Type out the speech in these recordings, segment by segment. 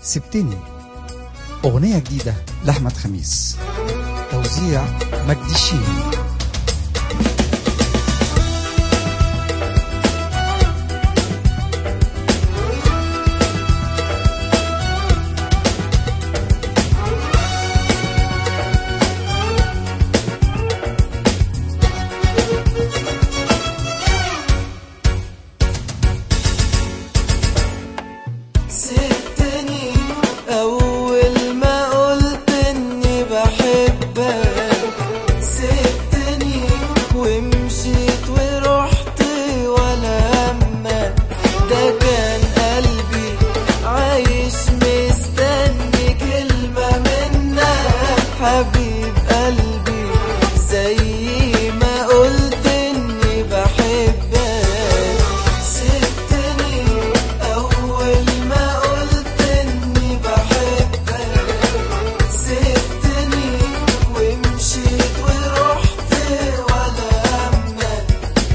سبتني أغنية جديدة لأحمد خميس توزيع مجدي الشيني سبتني أول ما قلت إني بحبك سبتني ومشيت ورحت ولا همك ده كان قلبي عايش مستني كلمة منك حبيب قلبي زي ما قلت إني بحبك سبتني أول ما قلت إني بحبك سبتني ومشيت ورحت ولا همك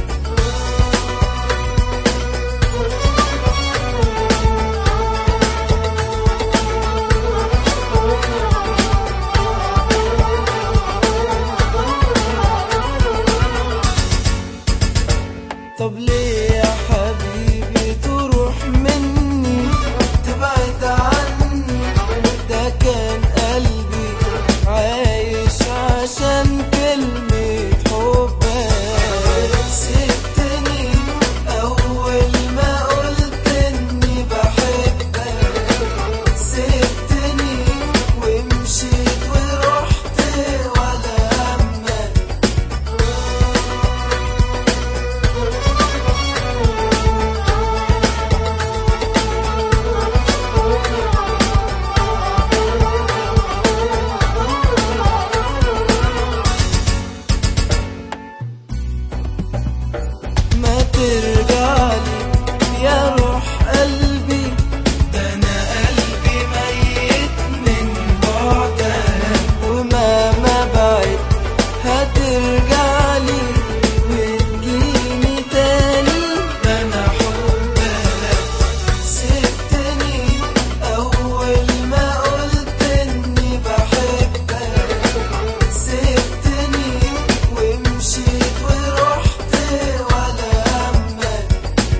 طب ليه يا حبيبي تروح مني تبعد عني ده كان قلبي عايش عشان كلمة حبك سبتني أول ما قلت إني بحبك سبتني ومشيت ورحت ولا همك ما ترجعلي يا روح قلبي ده انا قلبي ميت من بعدك وما ما بعد هترجعلي وتجيني تاني ده انا حبك سبتني اول ما قلت اني بحبك سبتني ومشيت ورحت ولا همك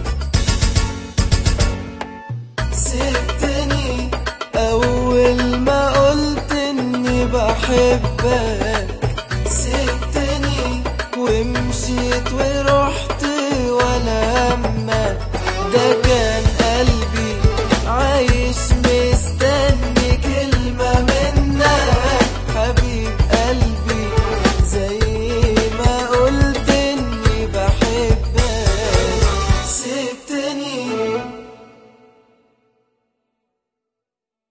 سبتني أول ما قلت إني بحبك سبتني ومشيت ورحت ولا همك ده كان قلبي عايش